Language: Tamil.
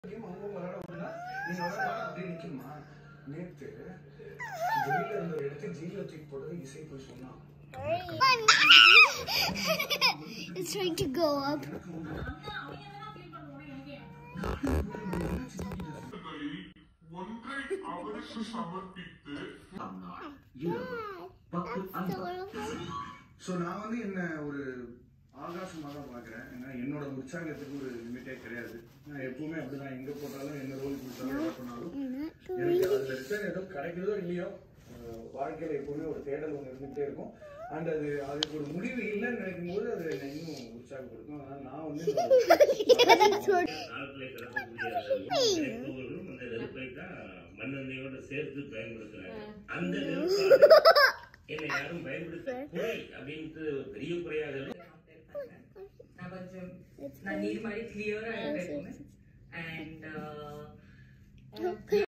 கேம் அவங்க விளையாட விடல நீங்க விளையாட அப்படி நிக்கணுமா நேத்து ஜெயில இருந்த ஒரு இடத்துக்கு ஜெயில தூக்கி போட்டது இசை போய் சொன்னான் It's trying to go up. ஒன்றை அவருக்கு சமர்ப்பித்து ஸோ நான் வந்து என்ன ஒரு ஆகாசமாக தான் பார்க்குறேன் ஏன்னா என்னோட உற்சாகத்துக்கு ஒரு லிமிட்டே கிடையாது நான் எப்பவுமே அப்படிதான் எங்கே போட்டாலும் என்ன ரோல் கொடுத்தாலும் என்ன பண்ணாலும் எனக்கு அதில் ரிட்டர்ன் ஏதோ கிடைக்குதோ இல்லையோ அஹ் வாழ்க்கையில எப்பவுமே ஒரு தேடல் ஒன்று இருந்துகிட்டே இருக்கும் அண்ட் அது அதுக்கு ஒரு முடிவு இல்லைன்னு நினைக்கும் போது அது என்னை இன்னும் உற்சாகப்படுத்தும் அதனால நான் வந்து காலத்துல கிடக்கக்கூடிய நெருப்புகளும் அந்த நெருப்பை தான் மண்ணெண்ணெயோட சேர்த்து பயன்படுத்துறாங்க அந்த நெருப்பால என்னை யாரும் பயன்படுத்த குறை அப்படின்ட்டு ஒரு பெரிய குறையாக இல்லை. நான் கொஞ்சம் நான் நீர் மாதிரி கிளியரா இருப்பேன் அண்ட்